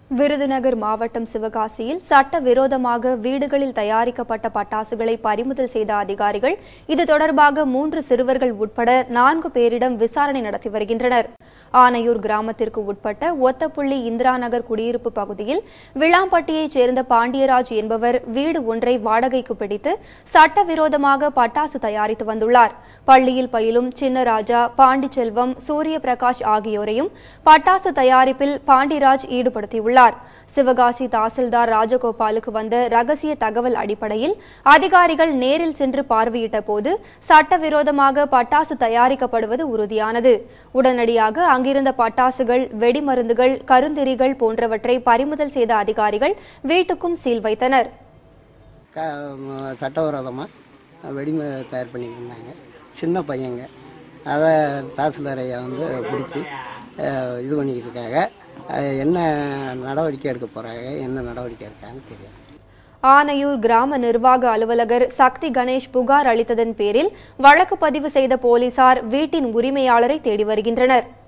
விருதுநகர் மாவட்டம் சிவகாசியில் சட்டவிரோதமாக வீடுகளில் தயாரிக்கப்பட்ட பட்டாசுகளை பறிமுதல் செய்த அதிகாரிகள் இது தொடர்பாக மூன்று சிறுவர்கள் உட்பட நான்கு பேரிடம் விசாரணை நடத்தி வருகின்றனர் ஆனையூர் கிராமத்திற்கு உட்பட்ட ஒத்தப்புள்ளி இந்திரா நகர் குடியிருப்பு பகுதியில் விளாம்பட்டியைச் சேர்ந்த பாண்டியராஜ் என்பவர் வீடு ஒன்றை வாடகைக்கு பிடித்து சட்டவிரோதமாக பட்டாசு தயாரித்து வந்துள்ளார் பள்ளியில் பயிலும் சின்னராஜா பாண்டிச்செல்வம் சூரிய பிரகாஷ் ஆகியோரையும் பட்டாசு தயாரிப்பில் பாண்டிராஜ் ஈடுபடுத்தியுள்ளார் சிவகாசி தாசில்தார் ராஜகோபாலுக்கு வந்த ரகசிய தகவல் அடிப்படையில் அதிகாரிகள் நேரில் சென்று பார்வையிட்ட போது சட்டவிரோதமாக பட்டாசு தயாரிக்கப்படுவது உறுதியானது உடனடியாக அங்கிருந்த பட்டாசுகள் வெடிமருந்துகள் கருந்தெறிகள் போன்றவற்றை பறிமுதல் செய்த அதிகாரிகள் வீட்டுக்கும் சீல் வைத்தனர் க ம- சட்டவிரோதமாக வெடிமை தயார் பண்ணிட்டு இருந்தாங்க சின்ன பையங்க அதை தாசில்தார் ஐயா வந்து பிடிச்சி அஹ், இது பண்ணிக்கிட்டு இருக்காங்க அஹ், என்ன நடவடிக்கை எடுக்க போகிறாங்க என்ன நடவடிக்கை எடுக்காங்கன்னு தெரியாது ஆனையூர் கிராம நிர்வாக அலுவலகர் சக்தி கணேஷ் புகார் அளித்ததன் பேரில் வழக்கு பதிவு செய்த போலீசார் வீட்டின் உரிமையாளரை தேடி வருகின்றனர்